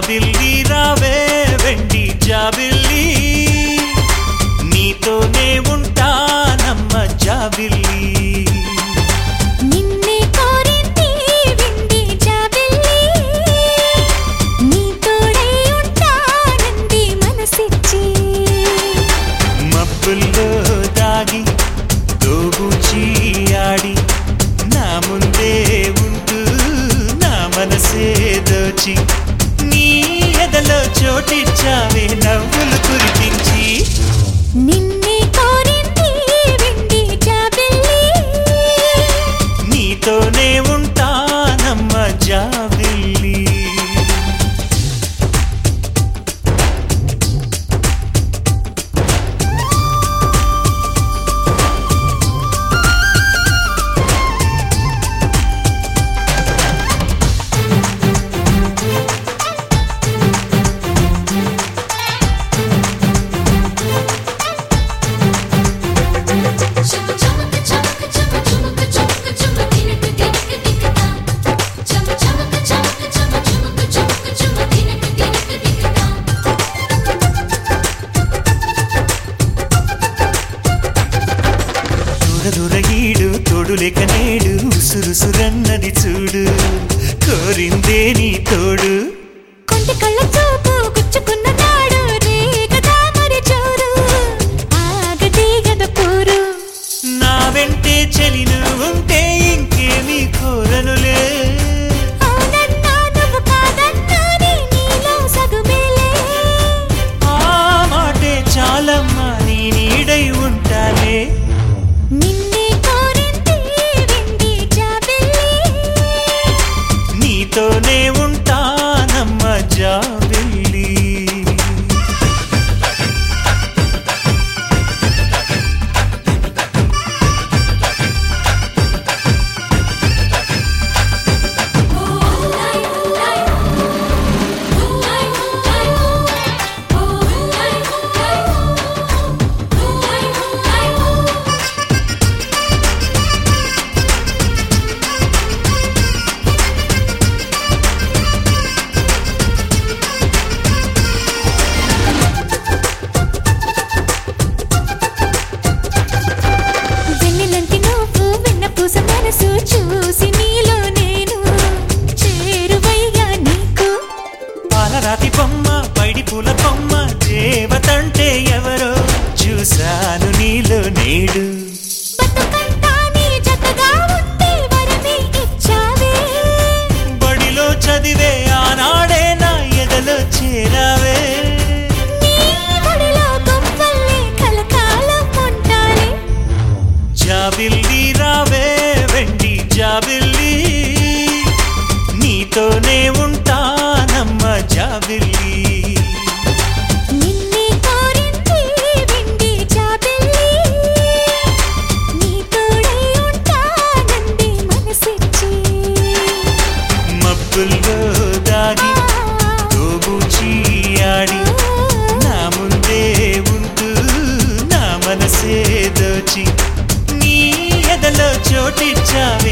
జాబిల్లి రావే వెండి జాబిల్లి నీతోనే ఉంటానమ్మ జాబిల్లి నిన్నే కోరింది విండి జాబిల్లి నీ తోడై ఉంటానంది మనసిచ్చి మబ్బుల్లో దాగి దోబూచి ఆడి నా ముందే ఉంటూ నా మనసే దోచి నీ ఎదలో చోటిచ్చావే నవ్వులు కురిపించి నిన్నే కోరింది విండి జాబిల్లి నీతోనే ఉంటానమ్మ జాబిల్లి చమ చమక చమక చమ చమక చమక చమ తినక తినక దిక్కతా చమ చమక చమక చమ చమక చమక చమ తినక తినక దిక్కతా దూర దూర ఈడు తోడు లేక నేడు ఉసురుసురన్నది చూడు కోరిందే నీ తోడు కొంటి కళ్ళ చూపు గుచ్చుకున్న నాడు రేగదా మరి చూడు ఆగది గద పూరు నా వెంటే చెలిను ఉంటే ఇంకేమీ కోరనులే అవునన్నా నువ్వు కాదన్నా నీ నీలో సగుమేలే ఆ మాటే చాలమ్మా నీ నీడై ఉంటాలే నిన్నే కోరింది విండి జాబిల్లి నీతోనే ఉంటానమ్మ జాబిల్లి వెన్నెలంటి నువ్వు వెన్నపూస మనసు చూసి నీలో నేను చేరువయ్యా నీకు పాలరాతి బొమ్మ పైడి పూల బొమ్మ దేవతంటే ఎవరో చూశాను నీలో నేడు బతుకంతా నీ జతగా ఉంటే వరమే ఇచ్చావే బడిలో చదివే ఆనాడే నా ఎదలో చేరావే నీ ఒడిలో గొప్పల్లే కలకాలం ఉంటాలే జాబిల్లి రావే వెండి జాబిల్లి నీతోనే ఉంటానమ్మ జాబిల్లి నిన్నే కోరింది విండి జాబిల్లి నీ తోడై ఉంటానంది మనసిచ్చి మబ్బుల్లో దాగి దోబూచి ఆడి నా ముందే ఉంటూ నా మనసే దోచి నీ ఎదలో చోటిచ్చావే